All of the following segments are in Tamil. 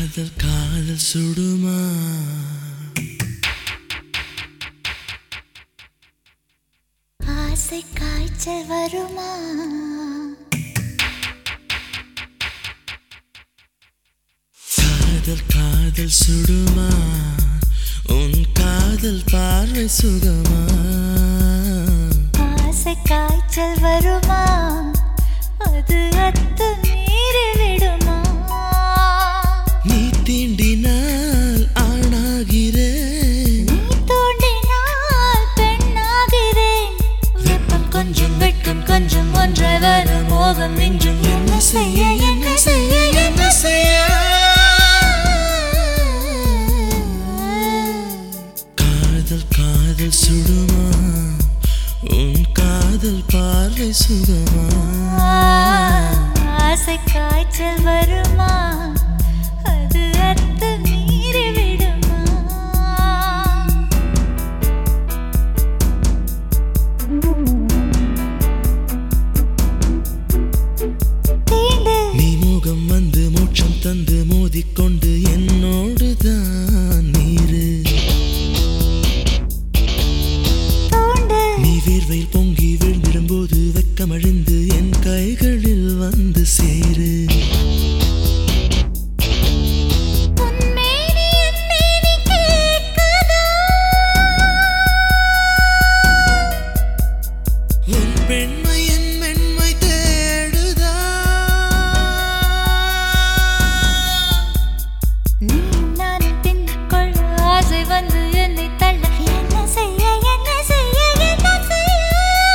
காதல் காதல் சுடுமா ஆசை காய்ச்சல் வருமா காதல் காதல் சுடுமா உன் காதல் பார்வை சுகமா ஆசை காய்ச்சல் வருமா அது அத்து மீறி விடுமா நீ தீண்டினால் ஆணாகிறேன் நீ தூண்டினால் பெண்ணாகிறேன் வெப்பம் கொஞ்சம் வெட்கம் கொஞ்சம் ஒன்றை வரும் மோகம் இன்றும் என்ன செய்ய என்ன செய்ய என்ன செய்ய காதல் காதல் சுடுமா உன் காதல் பார்வை சுகமா ஆசை காய்ச்சல் வருமா அது அத்து மீறி விடுமா தீண்டு நீ முகம் வந்து மோட்சம் தந்து மோதிக்கொண்டு என்னோடு தான் நீரு தூண்டு நீ வேர்வையில் பொங்கி விழுந்திடும்போது வெக்கமழிந்து என் கைகளில் வந்து சேரு உன்மேனி என் மேனி கேட்குதா உன் பெண்மை என் மென்மை தேடுதா நீ நான் பின்னுக்குள் ஆசை வந்து என்னை தள்ள என்ன செய்ய என்ன செய்ய என்ன செய்ய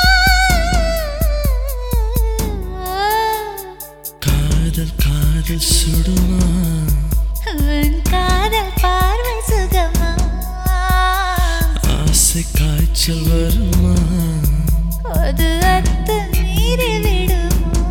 காதல் காதல் சுடுமா உன் காதல் பார்வை சுகமா ஆசை காய்ச்சல் வருமா அது அத்து மீறி விடுமா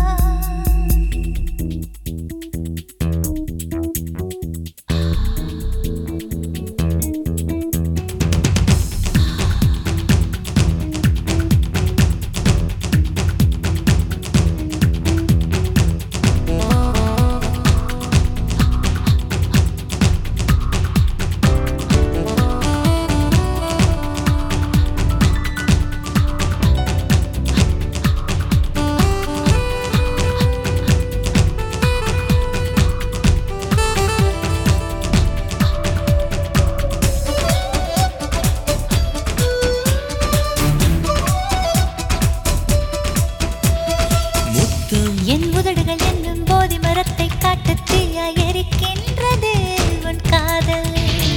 முத்தம் என் உதடுகள் என்னும் போதி மரத்தை காட்டு தீயா எரிக்கின்றதே உன் காதல்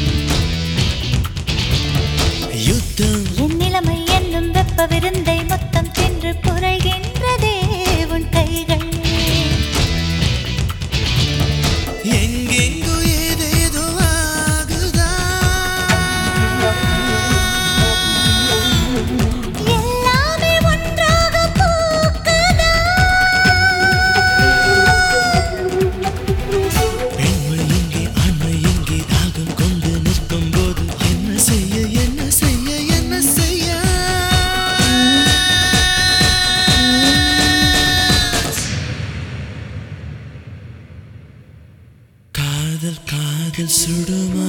யுத்தம் என் நிலைமை என்னும் வெப்ப விருந்தை மொத்தம் தின்று புரைகின்றதே உன் கைகள் எங்கெங்கோ ஏதேதோ ஆகுதா எல்லாமே ஒன்றாக பூக்குதா பெண்மை எங்கே ஆண்மை எங்கே தாகம் கொண்டு நிற்கும் போது என்ன செய்ய என்ன செய்ய என்ன செய்ய காதல் காதல் சுடுமா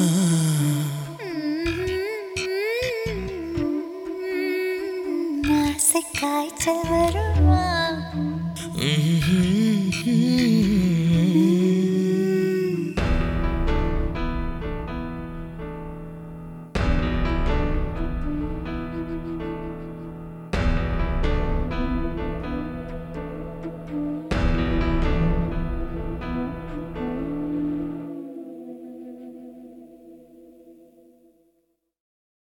ஆசை காய்ச்சல் வரும்